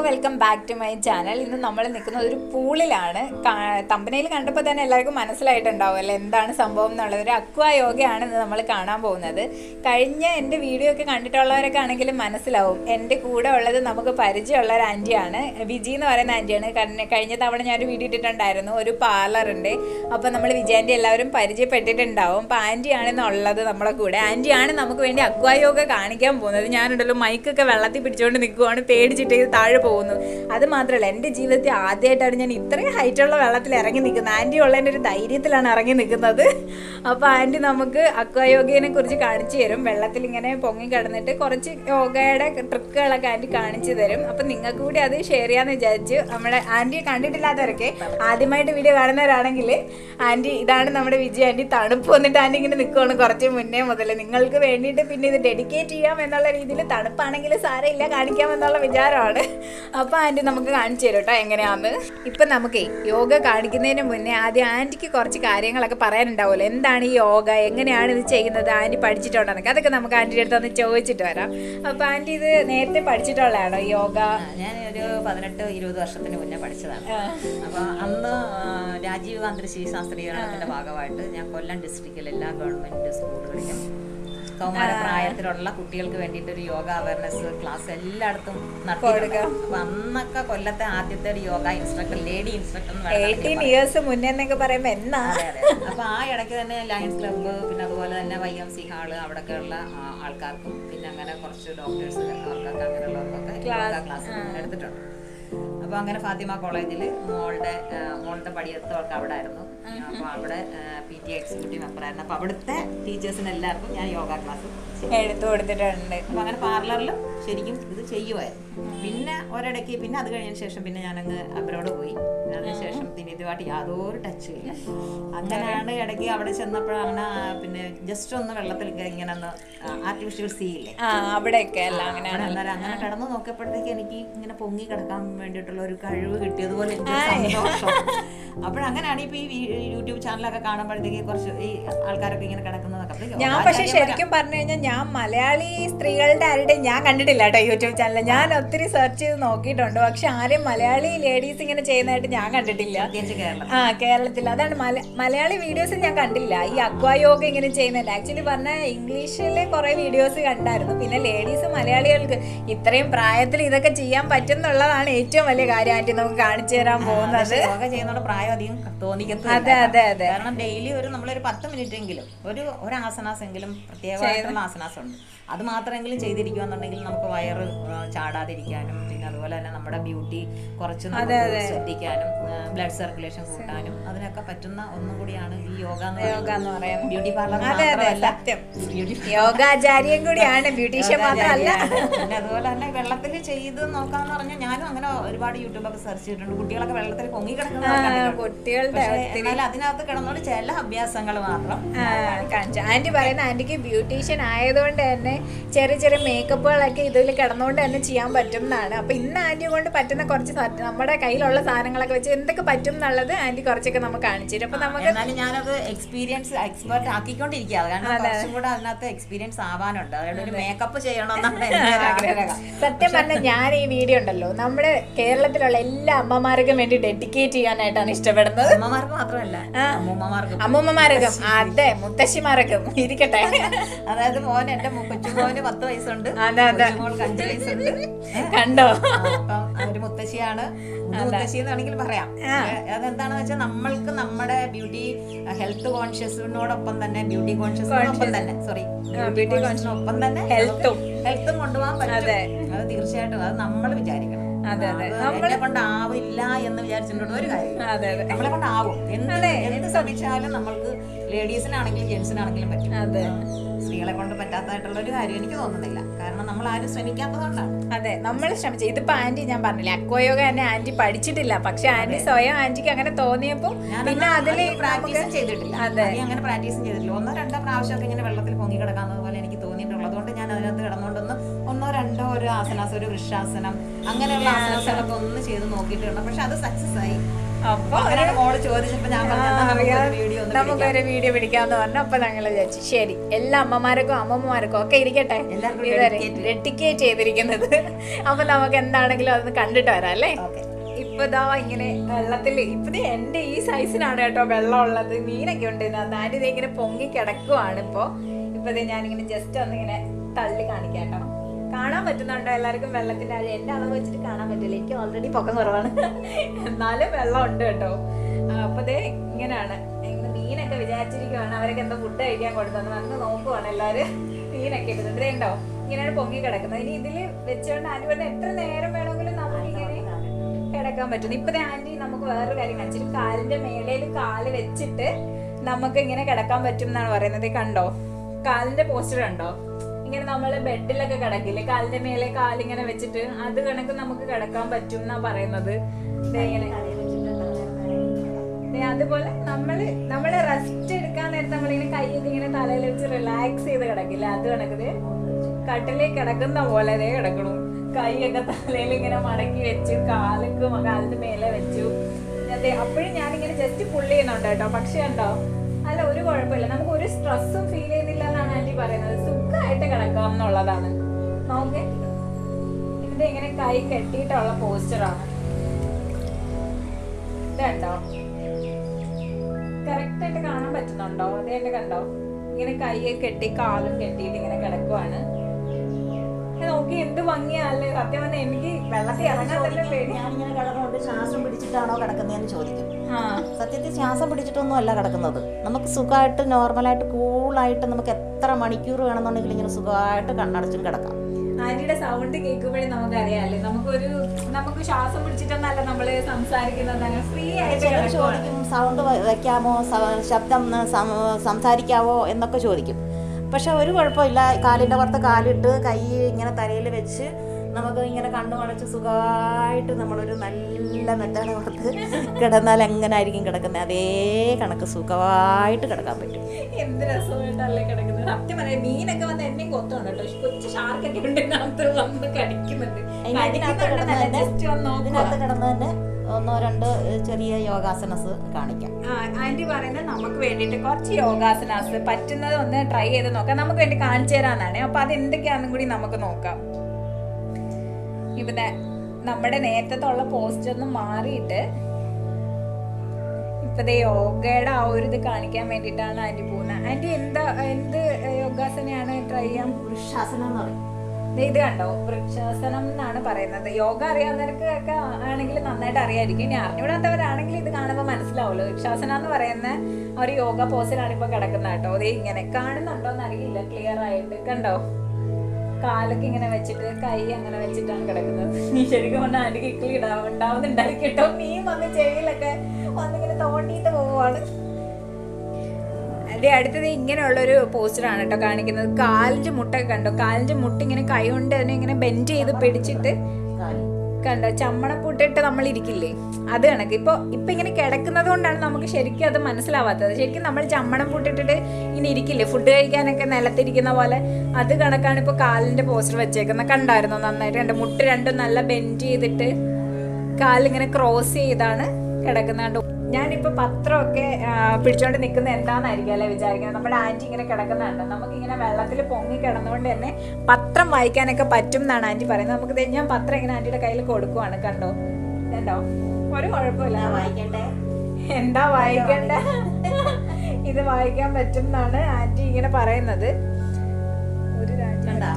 Welcome back to my channel ഇന്ന് നമ്മൾ നിൽക്കുന്നത് ഒരു പൂളിലാണ് തമ്പനയിൽ കണ്ടപ്പോൾ തന്നെ എല്ലാവർക്കും മനസ്സിലായിട്ടുണ്ടാവും അല്ലേ എന്താണ് സംഭവം എന്നുള്ളത് ഒരു അക്വാ യോഗയാണ് ഇന്ന് നമ്മൾ കാണാൻ പോകുന്നത് കഴിഞ്ഞ എൻ്റെ വീഡിയോ ഒക്കെ കണ്ടിട്ടുള്ളവരൊക്കെ ആണെങ്കിലും മനസ്സിലാവും എൻ്റെ കൂടെ ഉള്ളത് നമുക്ക് പരിചയമുള്ള ഒരു ആൻറ്റിയാണ് വിജി എന്ന് പറയുന്ന ആൻറ്റിയാണ് കാരണം കഴിഞ്ഞ തവണ ഞാനൊരു വീഡിയോ ഇട്ടിട്ടുണ്ടായിരുന്നു ഒരു പാർലറുണ്ട് അപ്പോൾ നമ്മൾ വിജയാൻ്റെ എല്ലാവരും പരിചയപ്പെട്ടിട്ടുണ്ടാവും അപ്പോൾ ആൻറ്റിയാണെന്നുള്ളത് നമ്മളെ കൂടെ ആൻറ്റിയാണ് നമുക്ക് വേണ്ടി അക്വാ യോഗ കാണിക്കാൻ പോകുന്നത് ഞാനുണ്ടല്ലോ മൈക്കൊക്കെ വെള്ളത്തിൽ പിടിച്ചുകൊണ്ട് നിൽക്കുവാണ് പേടിച്ചിട്ട് ഇത് താഴെ പോകുന്നു അത് മാത്രമല്ല എൻ്റെ ജീവിതത്തിൽ ആദ്യമായിട്ടാണ് ഞാൻ ഇത്രയും ഹൈറ്റുള്ള വെള്ളത്തിൽ ഇറങ്ങി നിൽക്കുന്നത് ആൻറ്റി ഉള്ളതിൻ്റെ ഒരു ധൈര്യത്തിലാണ് ഇറങ്ങി നിൽക്കുന്നത് അപ്പോൾ ആൻറ്റി നമുക്ക് അക്വാ യോഗയെ കുറിച്ച് കാണിച്ചു തരും വെള്ളത്തിൽ ഇങ്ങനെ പൊങ്ങി കിടന്നിട്ട് കുറച്ച് യോഗയുടെ ട്രിക്കുകളൊക്കെ ആൻറ്റി കാണിച്ചു തരും അപ്പം നിങ്ങൾക്ക് കൂടി അത് ഷെയർ ചെയ്യാമെന്ന് വിചാരിച്ചു നമ്മുടെ ആൻറ്റിയെ കണ്ടിട്ടില്ലാത്തവരൊക്കെ ആദ്യമായിട്ട് വീഡിയോ കാണുന്നവരാണെങ്കിൽ ആൻറ്റി ഇതാണ് നമ്മുടെ വിജയ് ആൻറ്റി തണുപ്പ് വന്നിട്ട് ആൻറ്റി ഇങ്ങനെ നിൽക്കുവാണ് കുറച്ച് മുന്നേ മുതൽ നിങ്ങൾക്ക് വേണ്ടിയിട്ട് പിന്നെ ഇത് ഡെഡിക്കേറ്റ് ചെയ്യാം എന്നുള്ള രീതിയിൽ തണുപ്പാണെങ്കിൽ സാരമില്ല കാണിക്കാം എന്നുള്ള വിചാരമാണ് അപ്പോൾ ആൻറ്റി നമുക്ക് കാണിച്ചു തരും കേട്ടോ എങ്ങനെയാന്ന് ഇപ്പം നമുക്കേ യോഗ കാണിക്കുന്നതിന് മുന്നേ ആദ്യം ആൻറ്റിക്ക് കുറച്ച് കാര്യങ്ങളൊക്കെ പറയാനുണ്ടാവുമല്ലോ എന്താണ് ഈ യോഗ എങ്ങനെയാണ് ഇത് ചെയ്യുന്നത് ആൻറ്റി പഠിച്ചിട്ടുണ്ടെന്നൊക്കെ അതൊക്കെ നമുക്ക് ആൻറ്റിയുടെ അടുത്ത് ഒന്ന് ചോദിച്ചിട്ട് വരാം അപ്പോൾ ആൻറ്റി ഇത് നേരത്തെ പഠിച്ചിട്ടുള്ളതാണോ ഈ യോഗ ഞാൻ ഒരു പതിനെട്ട് ഇരുപത് വർഷത്തിന് മുന്നേ പഠിച്ചതാണ് അപ്പൊ അന്ന് ആ, രാജീവ് ഗാന്ധി ശിശുശാസ്ത്രീകരണത്തിന്റെ ഭാഗമായിട്ട് ഞാൻ കൊല്ലം ഡിസ്ട്രിക്റ്റിലെ എല്ലാ ഗവൺമെന്റ് സ്കൂളുകളിലും കൗമാര പ്രായത്തിലുള്ള കുട്ടികൾക്ക് വേണ്ടിയിട്ട് ഒരു യോഗ അവയർനെസ് ക്ലാസ് എല്ലായിടത്തും നടത്തിയിട്ടുണ്ട് അപ്പൊ അന്നൊക്കെ കൊല്ലത്തെ ആദ്യത്തെ ഒരു യോഗ ഇൻസ്ട്രക്ടർ ലേഡി ഇൻസ്ട്രക്ടർ എന്ന് വേണമെങ്കിൽ എയ്റ്റീൻ ഇയേഴ്സ് മുന്നേ എന്നൊക്കെ പറയുമ്പോൾ എന്നാ അതെ, അതെ. അപ്പൊ ആ ഇടയ്ക്ക് തന്നെ ലയൺസ് ക്ലബ്ബ് പിന്നെ അതുപോലെ തന്നെ വൈ എം സി ഹാള് അവിടെയൊക്കെയുള്ള ആ, ആൾക്കാർക്കും പിന്നെ അങ്ങനെ കുറച്ച് ഡോക്ടേഴ്സ് അവർക്കൊക്കെ അങ്ങനെയുള്ളവർക്കൊക്കെ യോഗ ക്ലാസ് എടുത്തിട്ടുണ്ട് അപ്പൊ അങ്ങനെ ഫാത്തിമ കോളേജിൽ മോളുടെ ആ, മോളുടെ പടിയത്തവർക്ക് അവിടെ ആയിരുന്നു അപ്പൊ അവിടെ പി ടി എക്സിക്യൂട്ടീവ് മെമ്പർ ആയിരുന്നു അപ്പൊ അവിടുത്തെ ടീച്ചേഴ്സിന് എല്ലാവർക്കും ഞാൻ യോഗ ക്ലാസ് എടുത്തു കൊടുത്തിട്ടുണ്ട് അപ്പൊ അങ്ങനെ പാർലറിലും ശരിക്കും ഇത് ചെയ്യുമായിരുന്നു പിന്നെ ഒരിടയ്ക്ക് പിന്നെ അത് കഴിഞ്ഞതിന് ശേഷം പിന്നെ ഞാനങ്ങ് അബ്രോഡ് പോയി അതിനുശേഷം പിന്നെ ഇതുമായിട്ട് യാതൊരു ടച്ചും ഇല്ല അങ്ങനെയാണ് ഇടയ്ക്ക് അവിടെ ചെന്നപ്പോഴാണ് ആ പിന്നെ ജസ്റ്റ് ഒന്ന് വെള്ളത്തിൽ ഇങ്ങനെ ഒന്ന് ആർട്ടിഫിഷ്യൽ സീ ഇല്ലേ ആ അവിടെയൊക്കെ അല്ല അങ്ങനെ അവിടെ അന്നേരം അങ്ങനെ കിടന്ന് നോക്കിയപ്പോഴത്തേക്ക് എനിക്ക് ഇങ്ങനെ പൊങ്ങി കിടക്കാൻ വേണ്ടിയിട്ടുള്ള ഒരു കഴിവ് കിട്ടിയതുപോലെ എനിക്ക് സന്തോഷം അപ്പോഴങ്ങനെയാണ് ഇപ്പൊ ഈ വീ- യൂട്യൂബ് ചാനലൊക്കെ കാണുമ്പോഴത്തേക്ക് കുറച്ച് ഈ ആൾക്കാരൊക്കെ ഇങ്ങനെ കിടക്കുന്നതൊക്കെ അപ്പൊ ഞാൻ പക്ഷെ ശരിക്കും പറഞ്ഞു കഴിഞ്ഞാൽ ഞാൻ മലയാളി സ്ത്രീകളുടെ ആരുടെയും ഞാൻ കണ്ടിട്ടില്ല കേട്ടോ യൂട്യൂബ് ചാനൽ ഞാൻ ഒത്തിരി സെർച്ച് ചെയ്ത് നോക്കിയിട്ടുണ്ട് പക്ഷെ ആരെയും മലയാളി ലേഡീസ് ഇങ്ങനെ ചെയ്യുന്നതായിട്ട് ഞാൻ കണ്ടിട്ടില്ല പ്രത്യേകിച്ച് കേരളം ആ കേരളത്തിൽ അതാണ് മല മലയാളി വീഡിയോസ് ഞാൻ കണ്ടില്ല ഈ അക്വാ യോഗ ഇങ്ങനെ ചെയ്യുന്നില്ല ആക്ച്വലി പറഞ്ഞ ഇംഗ്ലീഷിലെ കുറെ വീഡിയോസ് കണ്ടായിരുന്നു പിന്നെ ലേഡീസ് മലയാളികൾക്ക് ഇത്രയും പ്രായത്തിൽ ഇതൊക്കെ ചെയ്യാൻ പറ്റും എന്നുള്ളതാണ് ഏറ്റവും വലിയ കാര്യം ആൻറ്റി നമുക്ക് കാണിച്ചു തരാൻ പോകുന്നത് പക്ഷേ യോഗ ചെയ്യുന്നതോട് പ്രായം അധികം തോന്നിക്കത്തില്ല അതെ അതെ അതെ കാരണം ഡെയിലി ഒരു നമ്മളൊരു പത്ത് മിനിറ്റ് എങ്കിലും ഒരു ഒരു ആസനാസ് എങ്കിലും പ്രത്യേകമായിട്ടുള്ള ആസനാസ് ഉണ്ട് അത് മാത്രമെങ്കിലും ചെയ്തിരിക്കുകയെന്നുണ്ടെങ്കിൽ നമുക്ക് വയറ് ആ, ചാടാതിരിക്കാനും പിന്നെ അതുപോലെ തന്നെ നമ്മുടെ ബ്യൂട്ടി കുറച്ച് നമുക്ക് ശ്രദ്ധിക്കാനും ബ്ലഡ് സർക്കുലേഷൻ കൂട്ടാനും അതിനൊക്കെ പറ്റുന്ന ഒന്നും കൂടിയാണ് ഈ യോഗ എന്ന് യോഗ എന്ന് പറയുന്നത് ബ്യൂട്ടി പാർലർ അതെ അതെ സത്യം യോഗാചാര്യം കൂടിയാണ് ബ്യൂട്ടീഷ്യൻ മാത്രമല്ല പിന്നെ അതുപോലെ തന്നെ വെള്ളത്തിൽ ചെയ്ത് നോക്കാന്ന് പറഞ്ഞാൽ ഞാനും അങ്ങനെ ഒരുപാട് യൂട്യൂബൊക്കെ സെർച്ച് ചെയ്തിട്ടുണ്ട് കുട്ടികളൊക്കെ വെള്ളത്തിൽ പൊങ്ങി കിടക്കുന്നത് കണ്ടിട്ടുണ്ട്. കുട്ടികളുടെ പക്ഷേ എന്നാൽ അതിനകത്ത് കിടന്നോണ്ട് ചില അഭ്യാസങ്ങൾ മാത്രം ആ, കാണിച്ചു ആന്റി പറയുന്ന ആന്റിക്ക് ബ്യൂട്ടീഷ്യൻ ആയതുകൊണ്ട് തന്നെ ചെറിയ ചെറിയ മേക്കപ്പുകളൊക്കെ ഇതിൽ കിടന്നുകൊണ്ട് തന്നെ ചെയ്യാൻ പറ്റും എന്നാണ് അപ്പൊ ഇന്ന് ആന്റി കൊണ്ട് പറ്റുന്ന കുറച്ച് സാ- നമ്മുടെ കയ്യിലുള്ള സാധനങ്ങളൊക്കെ വെച്ച് എന്തൊക്കെ പറ്റും എന്നുള്ളത് ആന്റി കുറച്ചൊക്കെ നമുക്ക് കാണിച്ചു തരും അപ്പൊ നമുക്ക് എന്നാലും ഞാനത് എക്സ്പീരിയൻസ് എക്സ്പെർട്ട് ആക്കിക്കൊണ്ടിരിക്കുകയാണ് കാരണം കുറച്ചും കൂടെ അതിനകത്ത് എക്സ്പീരിയൻസ് ആവാനുണ്ട് അതായത് ഒരു മേക്കപ്പ് ചെയ്യണമെന്നാണ് എൻ്റെ ഒരു ആഗ്രഹം സത്യം പറഞ്ഞാൽ ഞാൻ ഈ വീഡിയോ ഉണ്ടല്ലോ നമ്മുടെ കേരളത്തിലുള്ള എല്ലാ അമ്മമാർക്കും വേണ്ടി ഡെഡിക്കേറ്റ് ചെയ്യാനായിട്ടാണ് ഇഷ്ടപ്പെടുന്നത് അമ്മമാർക്ക് മാത്രമല്ല അമ്മൂമ്മമാർക്കും അമ്മൂമ്മമാരൊക്കെ അതെ മുത്തശ്ശിമാരൊക്കെ ഇരിക്കട്ടെ അതായത് മോൻ എന്റെ മു- കൊച്ചുമോന് പത്ത് വയസ്സുണ്ട് അതെ, അതെ. കൊച്ചുമോൾക്ക് അഞ്ച് വയസ്സുണ്ട് കണ്ടോ അപ്പം ഒരു മുത്തശ്ശിയാണ് മുതു മുത്തശ്ശി എന്ന് വേണമെങ്കിൽ പറയാം അതെന്താണെന്ന് വെച്ചാൽ നമ്മൾക്ക് നമ്മുടെ ബ്യൂട്ടി ഹെൽത്ത് കോൺഷ്യസിനോടൊപ്പം തന്നെ ബ്യൂട്ടി കോൺഷ്യസിനോടൊപ്പം തന്നെ സോറി ബ്യൂട്ടി കോൺഷ്യസിനൊപ്പം തന്നെ ഹെൽത്തും ഹെൽത്തും കൊണ്ടുപോകാൻ പറ്റും അത് തീർച്ചയായിട്ടും അത് നമ്മൾ വിചാരിക്കണം അതെ, അതെ. അത് എന്നെ കൊണ്ടാവില്ല എന്ന് വിചാരിച്ചിട്ടുണ്ട് ഒരു കാര്യം അതെ അതെ നമ്മളെ കൊണ്ടാവും എന്ത് എന്ത് ശ്രമിച്ചാലും നമ്മൾക്ക് ലേഡീസിനാണെങ്കിലും ജെന്റ്സിനാണെങ്കിലും പറ്റും അതെ. സ്ത്രീകളെ കൊണ്ട് പറ്റാത്തതായിട്ടുള്ള ഒരു കാര്യം എനിക്ക് തോന്നുന്നില്ല കാരണം നമ്മൾ ആരും ശ്രമിക്കാത്തതുകൊണ്ടാണ് അതെ നമ്മൾ ശ്രമിച്ചു ഇതിപ്പോ ആന്റി ഞാൻ പറഞ്ഞില്ലേ അക്വയോഗ തന്നെ ആന്റി പഠിച്ചിട്ടില്ല പക്ഷെ ആന്റി സ്വയം ആന്റിക്ക് അങ്ങനെ തോന്നിയപ്പോ പിന്നെ അതില് പ്രാക്ടീസും ചെയ്തിട്ടില്ല അതെ. നീ അങ്ങനെ പ്രാക്ടീസും ചെയ്തിട്ടില്ല ഒന്നോ രണ്ടോ പ്രാവശ്യമൊക്കെ ഇങ്ങനെ വെള്ളത്തിൽ പൊങ്ങി കിടക്കാവുന്നത് പോലെ എനിക്ക് തോന്നിയിട്ടുള്ളത് അതുകൊണ്ട് ഞാൻ അതിനകത്ത് കിടന്നുകൊണ്ടൊന്ന് ഒന്നോ രണ്ടോ ഒരു ആസനാസം ഒരു വൃക്ഷാസനം അങ്ങനെയുള്ള ആസനാസങ്ങളൊക്കെ ഒന്ന് ചെയ്ത് നോക്കിയിട്ടുണ്ട് പക്ഷെ അത് സക്സസ് ആയി അപ്പൊ അങ്ങനെയാണ് മോള് ചോദിച്ചപ്പോ ഞാൻ പറഞ്ഞു, എന്നാ നമുക്കൊരു വീഡിയോ ഒന്ന് പിടിക്കാം. നമുക്കൊരു വീഡിയോ പിടിക്കാന്ന് പറഞ്ഞു അപ്പൊ ഞങ്ങൾ വിചാരിച്ചു ശരി എല്ലാ അമ്മമാർക്കും അമ്മമ്മമാർക്കും ഒക്കെ ഇരിക്കട്ടെ എല്ലാവർക്കും ഇതുവരെ dedicate. ഡെഡിക്കേറ്റ് ചെയ്തിരിക്കുന്നത് അപ്പൊ നമുക്ക് എന്താണെങ്കിലും അതൊന്ന് കണ്ടിട്ട് വരാം അല്ലേ ഓക്കെ ഇപ്പൊ ഇതാ ഇങ്ങനെ വെള്ളത്തിൽ ഇപ്പത് എന്റെ ഈ സൈസിനാണ് കേട്ടോ വെള്ളം ഉള്ളത് മീനൊക്കെ ഉണ്ട് അതായത് ഇത് ഇങ്ങനെ പൊങ്ങി കിടക്കുവാണ് ഇപ്പൊ ഇപ്പൊ ദേ ഞാനിങ്ങനെ ജസ്റ്റ് ഒന്ന് ഇങ്ങനെ തള്ളി കാണിക്കാം കേട്ടോ കാണാൻ പറ്റുന്നുണ്ടോ എല്ലാവർക്കും വെള്ളത്തിന്റെ ആഴം എന്റെ അളവ് വെച്ചിട്ട് കാണാൻ പറ്റില്ല എനിക്ക് ഓൾറെഡി പൊക്കം കുറവാണ് എന്നാലും വെള്ളം ഉണ്ട് കേട്ടോ ആ, അപ്പൊ ദേ ഇങ്ങനെയാണ് ഇങ്ങനെ മീനൊക്കെ വിചാരിച്ചിരിക്കുവാണ് അവരൊക്കെ എന്തോ ഫുഡ് കഴിക്കാൻ കൊടുത്തത് വന്ന് നോക്കുവാണ് എല്ലാവരും മീനൊക്കെ ഇടുന്നത് ദേ ഉണ്ടോ ഇങ്ങനെയാണ് പൊങ്ങി കിടക്കുന്നത് ഇനി ഇതില് വെച്ചുകൊണ്ട് ആന്റി പറഞ്ഞ എത്ര നേരം വേണമെങ്കിലും നമുക്ക് ഇങ്ങനെ കിടക്കാൻ പറ്റുന്നു ഇപ്പത്തെ ആന്റി നമുക്ക് വേറൊരു കാര്യം കാണിച്ചിട്ട് കാലിന്റെ മേലേൽ കാല് വെച്ചിട്ട് നമുക്ക് ഇങ്ങനെ കിടക്കാൻ പറ്റും എന്നാണ് പറയുന്നത് കണ്ടോ കാലിന്റെ പോസ്റ്റർ കണ്ടോ ഇങ്ങനെ നമ്മൾ ബെഡിലൊക്കെ കിടക്കില്ലേ കാലിന്റെ മേലെ കാലിങ്ങനെ വെച്ചിട്ട് അത് കണക്ക് നമുക്ക് കിടക്കാൻ പറ്റും എന്നാ പറയുന്നത് ദേ ഇങ്ങനെ ദേ അതുപോലെ നമ്മള് നമ്മള് റെസ്റ്റ് എടുക്കാൻ നേരത്തെ നമ്മളിങ്ങനെ കൈയൊക്കെ ഇങ്ങനെ തലയിൽ വെച്ച് റിലാക്സ് ചെയ്ത് കിടക്കില്ല അത് കണക്കത് കട്ടിലേക്ക് കിടക്കുന്ന പോലെ അതേ കിടക്കണു കൈയൊക്കെ തലയിൽ ഇങ്ങനെ മടക്കി വെച്ചു കാലക്ക് കാലിന്റെ മേലെ വെച്ചു അതെ അപ്പോഴും ഞാനിങ്ങനെ ജസ്റ്റ് പുള്ളി ചെയ്യുന്നുണ്ട് കേട്ടോ പക്ഷെ ഉണ്ടോ അല്ല ഒരു കുഴപ്പമില്ല നമുക്ക് ഒരു സ്ട്രെസ്സും ഫീൽ ചെയ്യുന്നില്ല എന്നാണ് ആന്റി പറയുന്നത് സുഖമായിട്ട് കിടക്കാം എന്നുള്ളതാണ് നോക്കേ ഇതിന്റെ ഇങ്ങനെ കൈ കെട്ടിയിട്ടുള്ള പോസ്റ്ററാണ് ഇതുണ്ടോ കറക്റ്റ് ആയിട്ട് കാണാൻ പറ്റുന്നുണ്ടോ അതേ കണ്ടോ ഇങ്ങനെ കൈ കെട്ടി കാലും കെട്ടിയിട്ട് ഇങ്ങനെ കിടക്കുവാണ് ഇത് നോക്കി എന്ത് ഭംഗിയല്ലേ സത്യം പറഞ്ഞാൽ എനിക്ക് വെള്ളത്തിൽ ഇറങ്ങാൻ തന്നെ പേടി ഞാനിങ്ങനെ കിടന്നുകൊണ്ട് ശ്വാസം പിടിച്ചിട്ടാണോ കിടക്കുന്നതെന്ന് ചോദിക്കും ആ സത്യത്തിൽ ശ്വാസം പിടിച്ചിട്ടൊന്നും അല്ല കിടക്കുന്നത് നമുക്ക് സുഖമായിട്ട് നോർമലായിട്ട് കൂളായിട്ട് നമുക്ക് എത്ര മണിക്കൂർ വേണമെന്നുണ്ടെങ്കിൽ ഇങ്ങനെ സുഖമായിട്ട് കണ്ണടച്ചും കിടക്കാം ആന്റിയുടെ സൗണ്ട് കേൾക്കുമ്പോഴേ നമുക്ക് അറിയാല്ലേ നമുക്കൊരു നമുക്ക് ശ്വാസം പിടിച്ചിട്ടൊന്നല്ല നമ്മള് സംസാരിക്കുന്നത് അങ്ങനെ ഫ്രീ ആയിട്ട് ചിലർ കിടക്കുവാണ് ചോദിക്കും സൗണ്ട് വെക്കാമോ സ- ശബ്ദം സം- സംസാരിക്കാവോ എന്നൊക്കെ ചോദിക്കും പക്ഷെ ഒരു കുഴപ്പമില്ല കാലിൻ്റെ പുറത്ത് കാലിട്ട് കൈ ഇങ്ങനെ തലയിൽ വെച്ച് നമുക്ക് ഇങ്ങനെ കണ്ണു അടച്ച് സുഖമായിട്ട് നമ്മളൊരു നല്ല മെത്തയുടെ പുറത്ത് കിടന്നാൽ എങ്ങനെ ആയിരിക്കും കിടക്കുന്നത് അതേ കണക്ക് സുഖമായിട്ട് കിടക്കാൻ പറ്റും എന്ത് രസമായിട്ടല്ലേ കിടക്കുന്നത് സത്യം പറയാം മീനൊക്കെ വന്ന് എന്നെയും കൊത്തുണ്ട് കേട്ടോ കൊച്ചു ഷാർക്കൊക്കെ ഉണ്ട് ഇതിനകത്ത് വന്ന് കടിക്കുന്നുണ്ട് അതിനകത്ത് കിടന്ന് കടിക്കുന്നുണ്ടെന്നല്ല, തന്നെ just ഒന്ന് നോക്കുവാ. ഇതിനകത്ത് കിടന്ന് തന്നെ ഒന്നോ രണ്ടോ ചെറിയ യോഗാസനസ് കാണിക്കാം ആ, ആന്റി പറയുന്നത് നമുക്ക് വേണ്ടിയിട്ട് കുറച്ച് യോഗാസനാസ് പറ്റുന്നത് ഒന്ന് ട്രൈ ചെയ്ത് നോക്കാം നമുക്ക് വേണ്ടി കാണിച്ചു തരാന്നാണ് അപ്പൊ അത് എന്തൊക്കെയാണെന്നും കൂടി നമുക്ക് നോക്കാം ഇവിടെ നമ്മുടെ നേരത്തെ ഉള്ള പോസ്റ്റ് ഒന്ന് മാറിയിട്ട് ഇപ്പത്തെ യോഗയുടെ ആ ഒരു ഇത് കാണിക്കാൻ വേണ്ടിയിട്ടാണ് ആന്റി പോകുന്നത് ആന്റി എന്താ എന്ത് യോഗാസനയാണ് ട്രൈ ചെയ്യാൻ വൃക്ഷാസനം എന്ന് പറയും ദേ ഇത് കണ്ടോ വൃക്ഷാസനം എന്നാണ് പറയുന്നത് യോഗ അറിയാവുന്നവർക്ക് ഒക്കെ ആണെങ്കിൽ നന്നായിട്ട് അറിയായിരിക്കും ഇനി അറിഞ്ഞുകൂടാത്തവരാണെങ്കിൽ ഇത് കാണുമ്പോൾ മനസ്സിലാവുമല്ലോ വൃക്ഷാസനം എന്ന് പറയുന്ന ആ ഒരു യോഗ പോസിലാണ് ഇപ്പൊ കിടക്കുന്നത് കേട്ടോ അതേ ഇങ്ങനെ കാണുന്നുണ്ടോ എന്ന് അറിയില്ല ക്ലിയർ ആയിട്ട് കണ്ടോ കാലൊക്കെ ഇങ്ങനെ വെച്ചിട്ട് കൈ അങ്ങനെ വെച്ചിട്ടാണ് കിടക്കുന്നത് നീ ശരിക്കും പറഞ്ഞാൽ ആന്റി കിക്കിളി ഇടാ ഉണ്ടാവുന്നുണ്ടായിരിക്കും കേട്ടോ നീ വന്ന് ചെവിയിലൊക്കെ വന്നിങ്ങനെ തോണ്ടിയിട്ട് പോവാണ് അതെ അടുത്തത് ഇങ്ങനെയുള്ളൊരു പോസ്റ്ററാണ് കേട്ടോ കാണിക്കുന്നത് കാലിന്റെ മുട്ടൊക്കെ കണ്ടോ കാലിന്റെ മുട്ട ഇങ്ങനെ കൈ കൊണ്ട് അതിനെ ഇങ്ങനെ ബെൻഡ് ചെയ്ത് പിടിച്ചിട്ട് കാല് കണ്ടോ ചമ്മണപ്പൂട്ടിട്ട് നമ്മൾ ഇരിക്കില്ലേ അത് കണക്ക് ഇപ്പൊ ഇപ്പൊ ഇങ്ങനെ കിടക്കുന്നത് കൊണ്ടാണ് നമുക്ക് ശരിക്കും അത് മനസ്സിലാവാത്തത് ശരിക്കും നമ്മൾ ചമ്മണം പൂട്ടിട്ടിട്ട് ഇങ്ങനെ ഇരിക്കില്ലേ ഫുഡ് കഴിക്കാനൊക്കെ നിലത്തിരിക്കുന്ന പോലെ അത് കണക്കാണ് ഇപ്പൊ കാലിന്റെ പോസ്റ്റർ വെച്ചേക്കുന്നത് കണ്ടായിരുന്നോ നന്നായിട്ട് കണ്ടോ മുട്ട് രണ്ടും നല്ല ബെൻഡ് ചെയ്തിട്ട് കാലിങ്ങനെ ക്രോസ് ചെയ്താണ് കിടക്കുന്നത് കണ്ടോ ഞാനിപ്പോ പത്രമൊക്കെ ആ, പിടിച്ചോണ്ട് നിൽക്കുന്നത് എന്താണെന്നായിരിക്കും അല്ലെ വിചാരിക്കുന്നത് നമ്മുടെ ആന്റി ഇങ്ങനെ കിടക്കുന്നുണ്ട് നമുക്ക് ഇങ്ങനെ വെള്ളത്തിൽ പൊങ്ങി കിടന്നുകൊണ്ട് തന്നെ പത്രം വായിക്കാനൊക്കെ പറ്റും എന്നാണ് ആന്റി പറയുന്നത് നമുക്ക് ദേ ഞാൻ പത്രം ഇങ്ങനെ ആന്റിയുടെ കയ്യിൽ കൊടുക്കുവാണ് കണ്ടോ കണ്ടോ ഒരു കുഴപ്പമില്ല ഞാൻ വായിക്കട്ടെ എന്താ വായിക്കണ്ട ഇത് വായിക്കാൻ പറ്റും എന്നാണ് ആന്റി ഇങ്ങനെ പറയുന്നത് ഒരു രാജ്യം കണ്ടാ?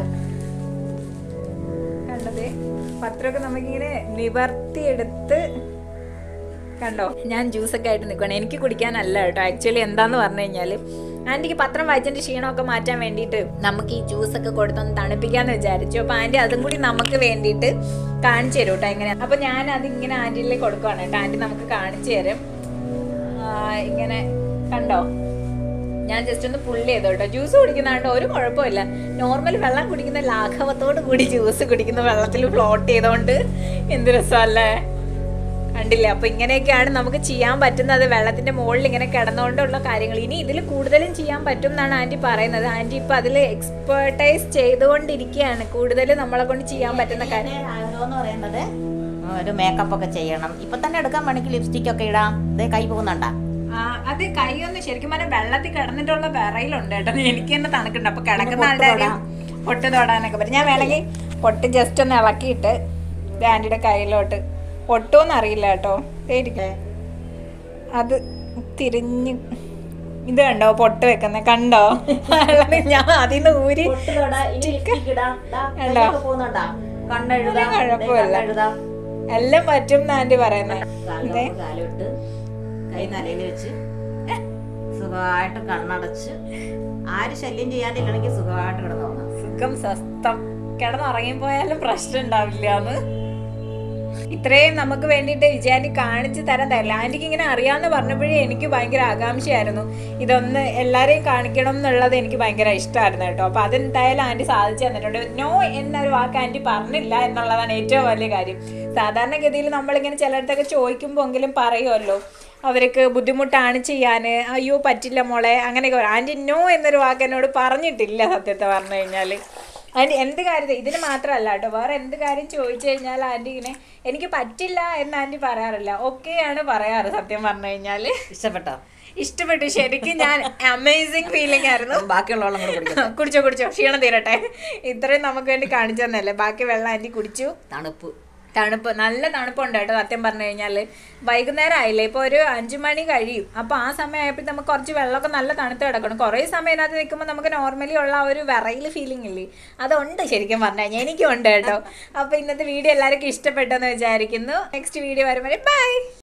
കണ്ടതേ പത്രമൊക്കെ നമുക്കിങ്ങനെ നിവർത്തിയെടുത്ത് കണ്ടോ ഞാൻ ജ്യൂസൊക്കെ ആയിട്ട് നിൽക്കുകയാണ് എനിക്ക് കുടിക്കാനല്ല കേട്ടോ ആക്ച്വലി എന്താന്ന് പറഞ്ഞു കഴിഞ്ഞാൽ ആൻറ്റിക്ക് പത്രം വായിച്ചതിൻ്റെ ക്ഷീണമൊക്കെ മാറ്റാൻ വേണ്ടിയിട്ട് നമുക്ക് ഈ ജ്യൂസൊക്കെ കൊടുത്തൊന്ന് തണുപ്പിക്കാന്ന് വിചാരിച്ചു അപ്പോൾ ആൻറ്റി അതും കൂടി നമുക്ക് വേണ്ടിയിട്ട് കാണിച്ചു തരും കേട്ടോ എങ്ങനെ അപ്പോൾ ഞാൻ അതിങ്ങനെ ആൻറ്റിയിലേക്ക് കൊടുക്കുവാണ് കേട്ടോ ആൻറ്റി നമുക്ക് കാണിച്ചു തരും ആ, ഇങ്ങനെ കണ്ടോ ഞാൻ ജസ്റ്റ് ഒന്ന് പുള്ളി ചെയ്തു കേട്ടോ ജ്യൂസ് കുടിക്കുന്നാണ്ട് ഒരു കുഴപ്പമില്ല നോർമൽ വെള്ളം കുടിക്കുന്ന ലാഘവത്തോട് കൂടി ജ്യൂസ് കുടിക്കുന്ന വെള്ളത്തിൽ ഫ്ലോട്ട് ചെയ്തോണ്ട് എന്ത് രസമല്ലേ കണ്ടില്ലേ അപ്പൊ ഇങ്ങനെയൊക്കെയാണ് നമുക്ക് ചെയ്യാൻ പറ്റുന്നത് വെള്ളത്തിന്റെ മുകളിൽ ഇങ്ങനെ കിടന്നുകൊണ്ടുള്ള കാര്യങ്ങൾ ഇനി ഇതിൽ കൂടുതലും ചെയ്യാൻ പറ്റും എന്നാണ് ആന്റി പറയുന്നത് ആന്റി ഇപ്പൊ അതിൽ എക്സ്പേർട്ടൈസ് ചെയ്തുകൊണ്ടിരിക്കുകയാണ് കൂടുതൽ നമ്മളെ കൊണ്ട് ചെയ്യാൻ പറ്റുന്ന കാര്യം എന്റെ ആഗ്രഹം എന്ന് പറയുന്നത് ഒരു മേക്കപ്പ് ഒക്കെ ചെയ്യണം ഇപ്പൊ തന്നെ എടുക്കാൻ വേണമെങ്കിൽ ലിപ്സ്റ്റിക് ഒക്കെ ഇടാം ഇതേ കൈ പോകുന്നുണ്ടാ ആ, അത് കൈയൊന്ന് ശരിക്കും പറഞ്ഞാൽ വെള്ളത്തിൽ കിടന്നിട്ടുള്ള വിറയിലുണ്ട് കേട്ടോ എനിക്ക് തന്നെ തണുക്കുണ്ട് അപ്പൊ കിടക്കുന്ന ആളുടെ കാര്യം പൊട്ട് തൊടാനൊക്കെ പറ്റും ഞാൻ വേണമെങ്കിൽ പൊട്ട് ജസ്റ്റ് ഒന്ന് ഇളക്കിയിട്ട് ആൻറ്റിയുടെ കയ്യിലോട്ട് പൊട്ടുമെന്ന് അറിയില്ല കേട്ടോ ഇരിക്കേ അത് തിരിഞ്ഞ് ഇത് കണ്ടോ പൊട്ട് വെക്കുന്നത് കണ്ടോ അല്ലാതെ ഞാൻ അതിന്ന് ഊരി പൊട്ട് തൊടാ, ഇനി ലിപ്സ്റ്റിക് ഇടാം ദാ, കണ്ടോ? കൈയൊക്കെ പോകുന്നുണ്ടാ കണ്ണെഴുതാം ഒരു കുഴപ്പമില്ല. കണ്ണെഴുതാം എല്ലാം പറ്റും എന്ന് ആൻറ്റി പറയുന്നത് ഇതേ കാലിലോട്ട് കാലിട്ട് കൈ നലയിൽ വെച്ച് സുഖമായിട്ട് കണ്ണടച്ച് ആര് ശല്യം ചെയ്യാനില്ലെങ്കിൽ സുഖമായിട്ട് കിടന്നുറങ്ങാം സുഖം സ്വസ്ഥം കിടന്നുറങ്ങിപ്പോയാലും പ്രശ്നം ഉണ്ടാവില്ല എന്ന് ഇത്രയും നമുക്ക് വേണ്ടിയിട്ട് വിജയാന്റി കാണിച്ചു തരാൻ തരില്ല ആന്റിക്ക് ഇങ്ങനെ അറിയാന്ന് പറഞ്ഞപ്പോഴേ എനിക്ക് ഭയങ്കര ആകാംക്ഷയായിരുന്നു ഇതൊന്ന് എല്ലാരെയും കാണിക്കണം എന്നുള്ളത് എനിക്ക് ഭയങ്കര ഇഷ്ടമായിരുന്നു കേട്ടോ അപ്പൊ അതെന്തായാലും ആന്റി സാധിച്ചു തന്നിട്ടുണ്ട് നോ എന്നൊരു വാക്ക് ആന്റി പറഞ്ഞില്ല എന്നുള്ളതാണ് ഏറ്റവും വലിയ കാര്യം സാധാരണഗതിയിൽ നമ്മളിങ്ങനെ ചിലയിടത്തൊക്കെ ചോദിക്കുമ്പോൾ എങ്കിലും പറയുമല്ലോ അവർക്ക് ബുദ്ധിമുട്ടാണ് ചെയ്യാൻ അയ്യോ പറ്റില്ല മോളെ അങ്ങനെയൊക്കെ പറയും ആൻറ്റി നോ എന്നൊരു വാക്ക് എന്നോട് പറഞ്ഞിട്ടില്ല സത്യത്തെ പറഞ്ഞു കഴിഞ്ഞാൽ ആൻറ്റി എന്ത് കാര്യത്തിൽ ഇതിന് മാത്രമല്ല കേട്ടോ വേറെ എന്ത് കാര്യം ചോദിച്ചു കഴിഞ്ഞാൽ ആൻറ്റി ഇങ്ങനെ എനിക്ക് പറ്റില്ല എന്ന് ആൻറ്റി പറയാറില്ല ഒക്കെയാണ് പറയാറ് സത്യം പറഞ്ഞു കഴിഞ്ഞാൽ ഇഷ്ടപ്പെട്ടോ ഇഷ്ടപ്പെട്ടു ശരിക്കും ഞാൻ അമേസിങ് ഫീലിംഗ് ആയിരുന്നു ബാക്കിയുള്ള വെള്ളം കൂടെ കുടിക്കാം കുടിച്ചോ കുടിച്ചോ ക്ഷീണം തീരട്ടെ ഇത്രയും നമുക്ക് വേണ്ടി കാണിച്ചു തന്നല്ലേ ബാക്കി വെള്ളം ആൻറ്റി കുടിച്ചു തണുപ്പ് തണുപ്പ് നല്ല തണുപ്പുണ്ട് കേട്ടോ സത്യം പറഞ്ഞു കഴിഞ്ഞാൽ വൈകുന്നേരം ആയില്ലേ ഇപ്പോൾ ഒരു അഞ്ചു മണി കഴിയും അപ്പോൾ ആ സമയം ആയപ്പോൾ നമുക്ക് കുറച്ച് വെള്ളമൊക്കെ നല്ല തണുത്ത് കിടക്കണം കുറേ സമയം അതിനകത്ത് നിൽക്കുമ്പോൾ നമുക്ക് നോർമലി ഉള്ള ആ ഒരു വിറയിൽ ഫീലിംഗ് ഇല്ലേ അതുണ്ട് ശരിക്കും പറഞ്ഞു കഴിഞ്ഞാൽ എനിക്കും ഉണ്ട് കേട്ടോ അപ്പോൾ ഇന്നത്തെ വീഡിയോ എല്ലാവർക്കും ഇഷ്ടപ്പെട്ടെന്ന് വിചാരിക്കുന്നു നെക്സ്റ്റ് വീഡിയോ വരുമ്പോൾ ബൈ